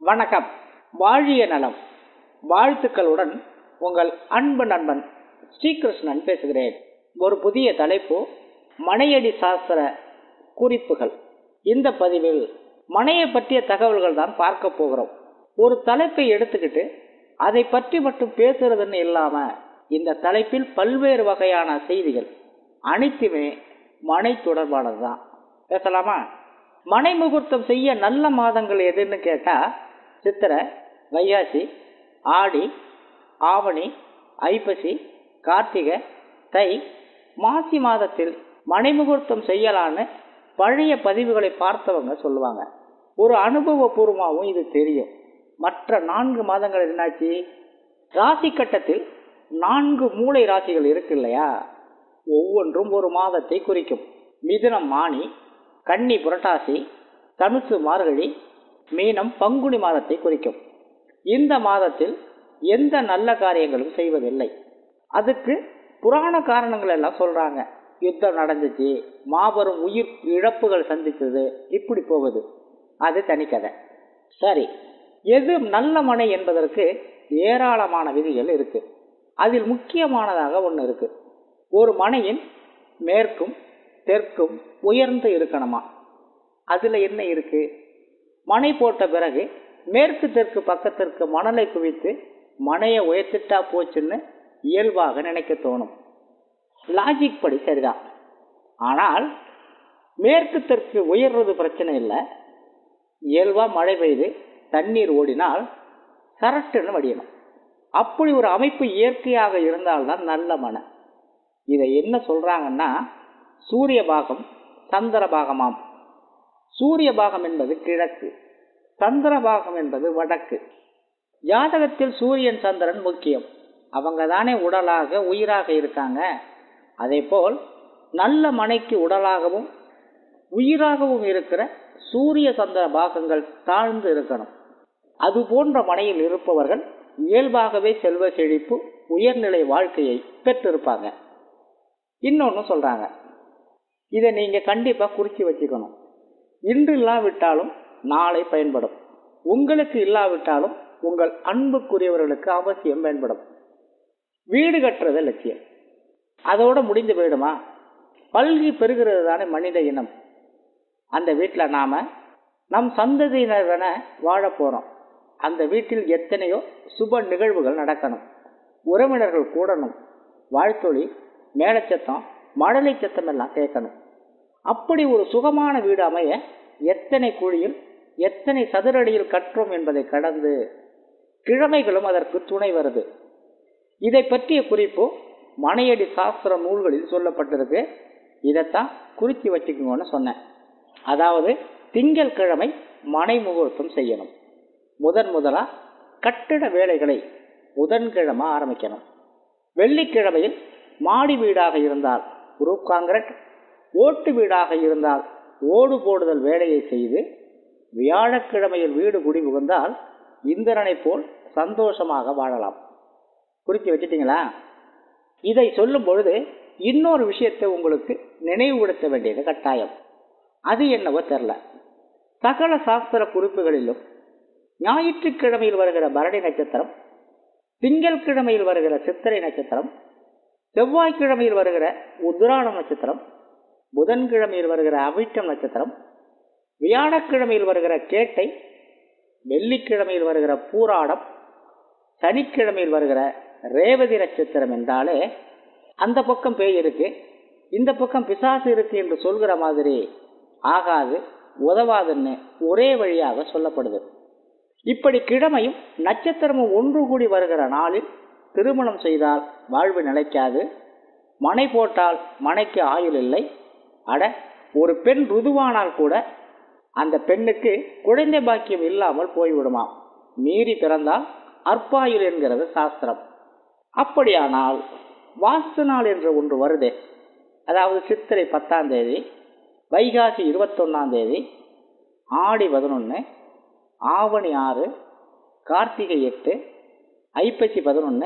வணக்கம் வாழிய நலம் வாழ்த்துக்களுடன் உங்கள் அன்பு நண்பன் ஸ்ரீகிருஷ்ணன் பேசுகிறேன் ஒரு புதிய தலைப்பு மனையடி சாஸ்திர குறிப்புகள் இந்த பதிவில் மனையை பற்றிய தகவல்கள் தான் பார்க்க போகிறோம் ஒரு தலைப்பை எடுத்துக்கிட்டு அதை பற்றி மட்டும் பேசுறதுன்னு இல்லாம இந்த தலைப்பில் பல்வேறு வகையான செய்திகள் அனைத்துமே மனை தொடர்பானது தான் பேசலாமா மனை முகூர்த்தம் செய்ய நல்ல மாதங்கள் எதுன்னு கேட்டா சித்திரை வைகாசி ஆடி ஆவணி ஐப்பசி கார்த்திகை தை மாசி மாதத்தில் மனை முகூர்த்தம் செய்யலான்னு பழைய பதிவுகளை பார்த்தவங்க சொல்லுவாங்க ஒரு அனுபவபூர்வமாகவும் இது தெரியும் மற்ற நான்கு மாதங்கள் என்னாச்சு ராசி கட்டத்தில் நான்கு மூளை ராசிகள் இருக்கு இல்லையா ஒவ்வொன்றும் ஒரு மாதத்தை குறிக்கும் மிதுனம் மானி கன்னி புரட்டாசி தனுசு மார்கழி மீனம் பங்குனி மாதத்தை குறிக்கும் இந்த மாதத்தில் எந்த நல்ல காரியங்களும் செய்வதில்லை அதுக்கு புராண காரணங்கள் எல்லாம் சொல்றாங்க யுத்தம் நடந்துச்சு மாபெரும் உயிர் இழப்புகள் சந்தித்தது இப்படி போகுது அது தனிக்கதை சரி எது நல்ல மனை என்பதற்கு ஏராளமான விதிகள் இருக்கு அதில் முக்கியமானதாக ஒன்று இருக்கு ஒரு மனையின் மேற்கும் தெற்கும் உயர்ந்து இருக்கணுமா அதுல என்ன இருக்கு மனை போட்ட பிறகு மேற்கு தெற்கு பக்கத்திற்கு மணலை குவித்து மனையை உயர்த்திட்டா போச்சுன்னு இயல்பாக நினைக்க தோணும் லாஜிக் படி சரிதான் ஆனால் மேற்கு தெற்கு உயர்றது பிரச்சனை இல்லை இயல்பா மழை பெய்து தண்ணீர் ஓடினால் சரட்டுன்னு வடியணும் அப்படி ஒரு அமைப்பு இயற்கையாக இருந்தால்தான் நல்ல மனை இதை என்ன சொல்றாங்கன்னா சூரிய பாகம் சந்திர பாகமாம் சூரிய பாகம் என்பது கிழக்கு சந்திர பாகம் என்பது வடக்கு ஜாதகத்தில் சூரியன் சந்திரன் முக்கியம் அவங்க தானே உடலாக உயிராக இருக்காங்க அதே போல் நல்ல மனைக்கு உடலாகவும் உயிராகவும் இருக்கிற சூரிய சந்திர பாகங்கள் தாழ்ந்து இருக்கணும் அது போன்ற மனையில் இருப்பவர்கள் இயல்பாகவே செல்வ செழிப்பு உயர்நிலை வாழ்க்கையை பெற்றிருப்பாங்க இன்னொன்று சொல்றாங்க இதை நீங்க கண்டிப்பா குறிச்சு வச்சுக்கணும் இன்று இல்லாவிட்டாலும் நாளை பயன்படும் உங்களுக்கு இல்லாவிட்டாலும் உங்கள் அன்புக்குரியவர்களுக்கு அவசியம் பயன்படும் வீடு கட்டுறது லட்சியம் அதோட முடிந்து போயிடுமா பல்கி பெறுகிறது தானே மனித இனம் அந்த வீட்டில் நாம நம் சந்ததியினரென வாழ போறோம் அந்த வீட்டில் எத்தனையோ சுப நிகழ்வுகள் நடக்கணும் உறவினர்கள் கூடணும் வாழ்த்தொழி மேலச்சத்தம் மழலை சத்தம் எல்லாம் கேட்கணும் அப்படி ஒரு சுகமான வீடு அமைய எத்தனை குழியில் எத்தனை சதுரடியில் கற்றோம் என்பதை கடந்து கிழமைகளும் அதற்கு துணை வருது இதை பற்றிய குறிப்பு மனையடி சாஸ்திர நூல்களில் சொல்லப்பட்டிருக்கு இதைத்தான் குறித்து வச்சுக்கோங்கன்னு சொன்னேன் அதாவது திங்கள் கிழமை மனை முகூர்த்தம் செய்யணும் முதன் முதலா கட்டிட வேலைகளை புதன்கிழமை ஆரம்பிக்கணும் வெள்ளிக்கிழமையில் மாடி வீடாக இருந்தால் குரூப் காங்கிரட் ஓட்டு வீடாக இருந்தால் ஓடு போடுதல் வேலையை செய்து வியாழக்கிழமையில் வீடு குடி புகுந்தால் இந்திரனை போல் சந்தோஷமாக வாழலாம் குறித்து வச்சுட்டீங்களா இதை சொல்லும் பொழுது இன்னொரு விஷயத்தை உங்களுக்கு நினைவுபடுத்த வேண்டியது கட்டாயம் அது என்னவோ தெரில சகல சாஸ்திர குறிப்புகளிலும் ஞாயிற்றுக்கிழமையில் வருகிற பரணி நட்சத்திரம் திங்கள் கிழமையில் வருகிற சித்திரை நட்சத்திரம் செவ்வாய்க்கிழமையில் வருகிற உத்ராடம் நட்சத்திரம் புதன்கிழமையில் வருகிற அவிட்டம் நட்சத்திரம் வியாழக்கிழமையில் வருகிற கேட்டை வெள்ளிக்கிழமையில் வருகிற பூராடம் சனிக்கிழமையில் வருகிற ரேவதி நட்சத்திரம் என்றாலே அந்த பக்கம் பேய் இருக்கு இந்த பக்கம் பிசாசு இருக்கு என்று சொல்கிற மாதிரி ஆகாது உதவாதுன்னு ஒரே வழியாக சொல்லப்படுது இப்படி கிழமையும் நட்சத்திரமும் ஒன்று கூடி வருகிற நாளில் திருமணம் செய்தால் வாழ்வு நிலைக்காது மனை போட்டால் மனைக்கு ஆயுள் இல்லை அட ஒரு பெண் ருதுவானால் கூட அந்த பெண்ணுக்கு குழந்தை பாக்கியம் இல்லாமல் போய்விடுமாம் மீறி பிறந்தால் அற்பாயுள் என்கிறது சாஸ்திரம் அப்படியானால் வாஸ்து நாள் என்று ஒன்று வருதே அதாவது சித்திரை பத்தாம் தேதி வைகாசி இருபத்தொன்னாம் தேதி ஆடி பதினொன்று ஆவணி ஆறு கார்த்திகை எட்டு ஐப்பசி பதினொன்று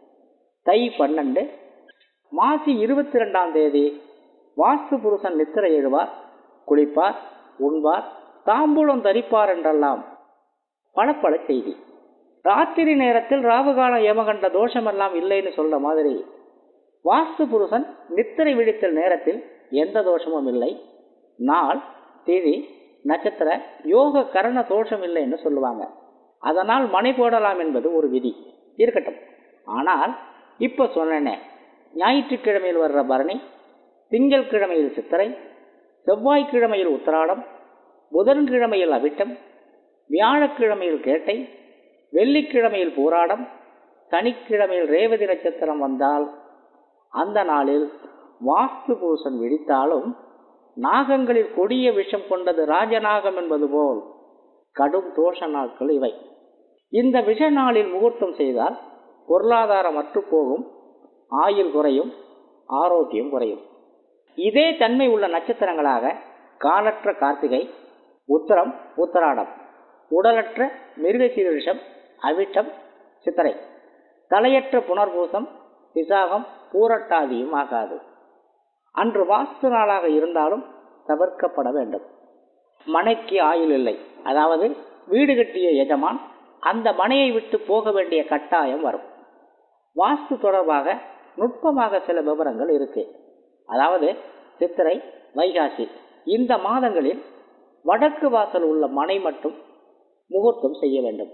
தை பன்னெண்டு மாசி இருபத்தி ரெண்டாம் தேதி வாஸ்து புருஷன் நித்திரை எழுவார் குளிப்பார் உண்பார் தாம்பூலம் தரிப்பார் என்றெல்லாம் பளபள செய்தி ராத்திரி நேரத்தில் ராவுகால ஏமகண்ட தோஷமெல்லாம் இல்லைன்னு சொல்ற மாதிரி வாஸ்து புருஷன் நித்திரை விழித்தல் நேரத்தில் எந்த தோஷமும் இல்லை நாள் திதி நட்சத்திர யோக கரண தோஷம் இல்லைன்னு சொல்லுவாங்க அதனால் மனை போடலாம் என்பது ஒரு விதி இருக்கட்டும் ஆனால் இப்ப சொன்னேனே ஞாயிற்றுக்கிழமையில் வர்ற பரணி திங்கள் கிழமையில் சித்திரை செவ்வாய்க்கிழமையில் உத்திராடம் புதன்கிழமையில் அவிட்டம் வியாழக்கிழமையில் கேட்டை வெள்ளிக்கிழமையில் பூராடம் சனிக்கிழமையில் ரேவதி நட்சத்திரம் வந்தால் அந்த நாளில் வாஸ்து பூசன் விழித்தாலும் நாகங்களில் கொடிய விஷம் கொண்டது ராஜநாகம் என்பது போல் கடும் தோஷ நாட்கள் இவை இந்த விஷ நாளில் முகூர்த்தம் செய்தால் பொருளாதாரம் அற்றுப்போகும் ஆயுள் குறையும் ஆரோக்கியம் குறையும் இதே தன்மை உள்ள நட்சத்திரங்களாக காலற்ற கார்த்திகை உத்தரம் உத்தராடம் உடலற்ற மிருகசீரிஷம் அவிட்டம் சித்திரை தலையற்ற புனர்பூசம் விசாகம் பூரட்டாதியும் ஆகாது அன்று வாஸ்து நாளாக இருந்தாலும் தவிர்க்கப்பட வேண்டும் மனைக்கு ஆயுள் இல்லை அதாவது வீடு கட்டிய எஜமான் அந்த மனையை விட்டு போக வேண்டிய கட்டாயம் வரும் வாஸ்து தொடர்பாக நுட்பமாக சில விவரங்கள் இருக்கு அதாவது சித்திரை வைகாசி இந்த மாதங்களில் வடக்கு வாசல் உள்ள மனை மட்டும் முகூர்த்தம் செய்ய வேண்டும்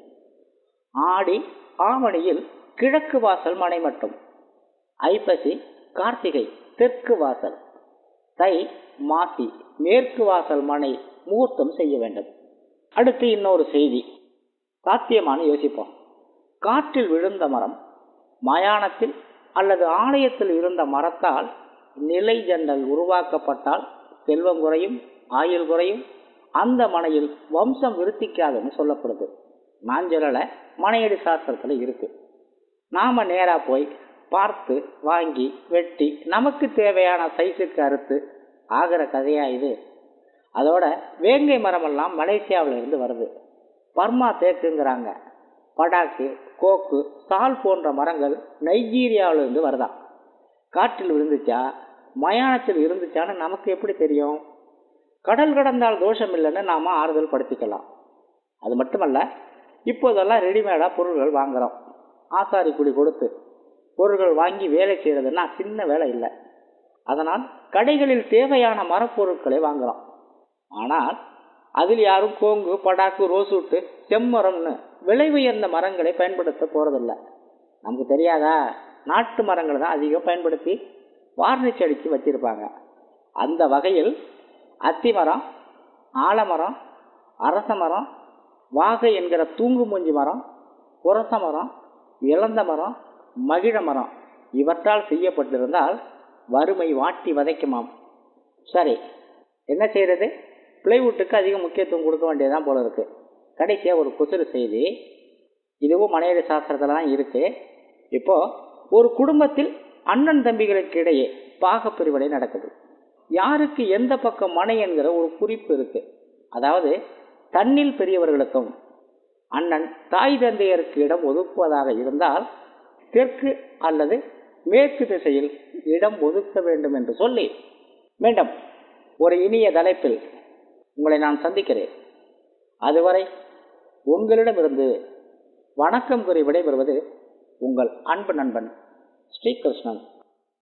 ஆடி ஆவணியில் கிழக்கு வாசல் மனை மட்டும் ஐப்பசி கார்த்திகை தெற்கு வாசல் தை மாசி மேற்கு வாசல் மனை முகூர்த்தம் செய்ய வேண்டும் அடுத்து இன்னொரு செய்தி சாத்தியமான யோசிப்போம் காற்றில் விழுந்த மரம் மயானத்தில் அல்லது ஆலயத்தில் இருந்த மரத்தால் நிலை ஜன்னல் உருவாக்கப்பட்டால் செல்வம் குறையும் ஆயுள் குறையும் அந்த மனையில் வம்சம் விருத்திக்காதுன்னு சொல்லப்படுது நான் சொல்லலை மனையடி சாஸ்திரத்தில் இருக்கு நாம நேரா போய் பார்த்து வாங்கி வெட்டி நமக்கு தேவையான சைஸுக்கு அறுத்து ஆகிற கதையா இது அதோட வேங்கை மரமெல்லாம் மலேசியாவில் இருந்து வருது பர்மா தேக்குங்கிறாங்க படாக்கு கோக்கு சால் போன்ற மரங்கள் நைஜீரியாவிலிருந்து வருதாம் காற்றில் விழுந்துச்சா மயானத்தில் இருந்துச்சான்னு நமக்கு எப்படி தெரியும் கடல் கடந்தால் தோஷம் இல்லைன்னு நாம் ஆறுதல் படுத்திக்கலாம் அது மட்டுமல்ல இப்போதெல்லாம் ரெடிமேடாக பொருள்கள் வாங்குகிறோம் ஆசாரி கூலி கொடுத்து பொருள்கள் வாங்கி வேலை செய்கிறதுன்னா சின்ன வேலை இல்லை அதனால் கடைகளில் தேவையான மரப்பொருட்களை வாங்குகிறோம் ஆனால் அதில் யாரும் கோங்கு படாக்கு ரோசூட்டு செம்மரம்னு விலை உயர்ந்த மரங்களை பயன்படுத்த போகிறதில்ல நமக்கு தெரியாதா நாட்டு மரங்களை தான் அதிகம் பயன்படுத்தி வார்னிஷ் அடித்து வச்சிருப்பாங்க அந்த வகையில் அத்தி மரம் ஆலமரம் அரச மரம் வாகை என்கிற தூங்கு மூஞ்சி மரம் புரச மரம் இளந்த மரம் மகிழ மரம் இவற்றால் செய்யப்பட்டிருந்தால் வறுமை வாட்டி வதைக்குமாம் சரி என்ன செய்யறது பிளைவுட்டுக்கு அதிக முக்கியத்துவம் கொடுக்க வேண்டியதுதான் போல இருக்கு கடைசியாக ஒரு குசுறு செய்தி இதுவும் மனையடி சாஸ்திரத்தில் தான் இருக்கு இப்போ ஒரு குடும்பத்தில் அண்ணன் தம்பிகளுக்கு இடையே பாக பிரிவினை நடக்குது யாருக்கு எந்த பக்கம் மனை என்கிற ஒரு குறிப்பு இருக்கு அதாவது தன்னில் பெரியவர்களுக்கும் அண்ணன் தாய் தந்தையருக்கு இடம் ஒதுக்குவதாக இருந்தால் தெற்கு அல்லது மேற்கு திசையில் இடம் ஒதுக்க வேண்டும் என்று சொல்லி மீண்டும் ஒரு இனிய தலைப்பில் உங்களை நான் சந்திக்கிறேன் அதுவரை உங்களிடமிருந்து வணக்கம் கூறி விடைபெறுவது உங்கள் அன்பு நண்பன் ஸ்ரீகிருஷ்ணன்